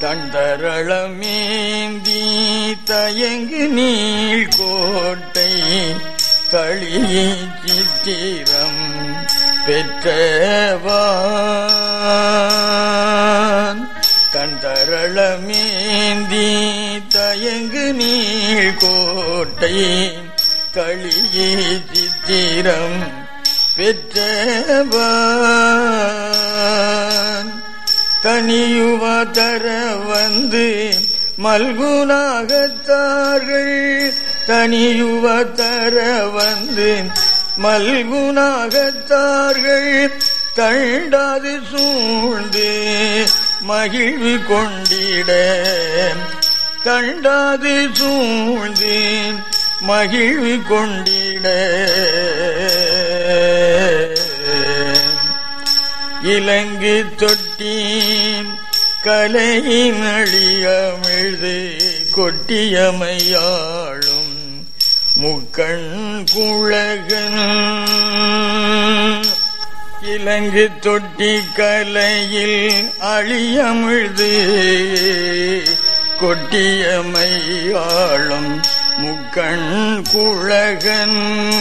தண்டரளமேந்தி தயங்கு நீள் கோட்டை களியை சித்திரம் பெற்றவான் கண்டரளமேந்தி தயங்கு நீள் கோட்டை களியை சித்திரம் பெற்றவான் கனியுவ தர வந்து மல்குனாகத்தார்கள் தனியுவ தர வந்து மல்குனாகத்தார்கள் தண்டாது சூழ்ந்து மகிழ்வு கொண்டிட தண்டாது சூழ்ந்து மகிழ்வு கொண்டிட இலங்கு தொட்டி கலையின் அழியமிழ்து கொட்டியமையாளும் முக்கண் குழகன் இலங்கு தொட்டி கலையில் அழியமிழ்து கொட்டியமையாளும் முக்கண் குழகன்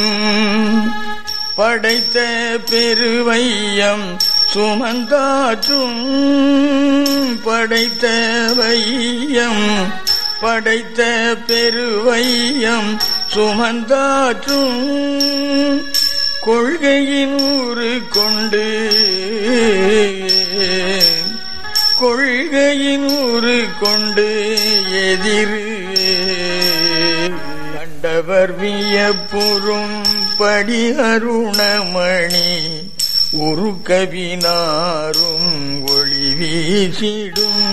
படைத்த பெருவையம் சுமந்தாற்றும் படைத்த வையம் படைத்த பெருவையம் சுமந்தாற்றும் கொள்கையின் ஊறு கொண்டு கொள்கையின் ஊறு கொண்டு எதிர் கண்டவர் வியப்புறும் படி அருணமணி உருக்கவினாரும் ஒளி வீசிடும்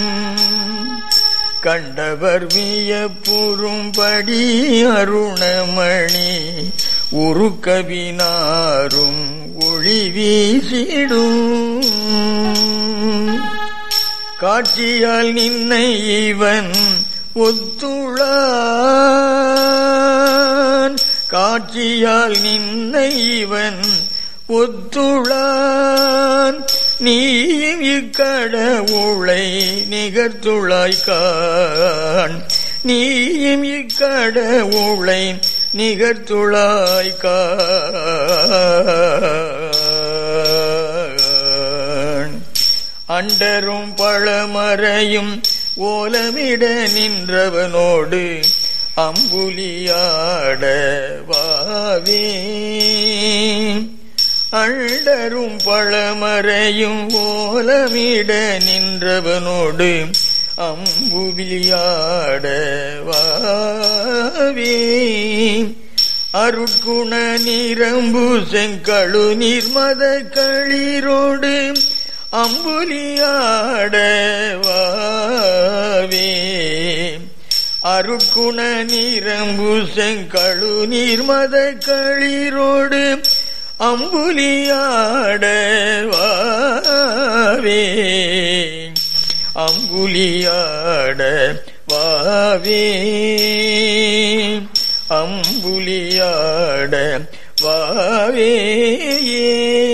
கண்டவர் வியப்புறும் படி அருணமணி உருக்கவினாரும் ஒளி வீசிடும் காட்சியால் நின்னை இவன் ஒத்துளான் காட்சியால் நின்னை இவன் ஒத்துளான் நீயும் இக்கடவுளை நிகர்த்துளாய்கான் நீயும் இக்கடவுளை நிகர்த்துளாய்கான் அண்டரும் பழமறையும் ஓலமிட நின்றவனோடு அம்புலியாட வாவே அண்டரும் பழமறையும் ஓலமிட நின்றவனோடு அம்புலியாட வாவே அருட்குண நிரம்பு செங்கழு நிர்மத களிரோடு அம்புலியாட வாவே அருட்குண நிரம்பு செங்கழு நீர்மத களிரோடு அம்புலியாட வாவே அம்புலியாட வாவே அம்புலியாட வாவே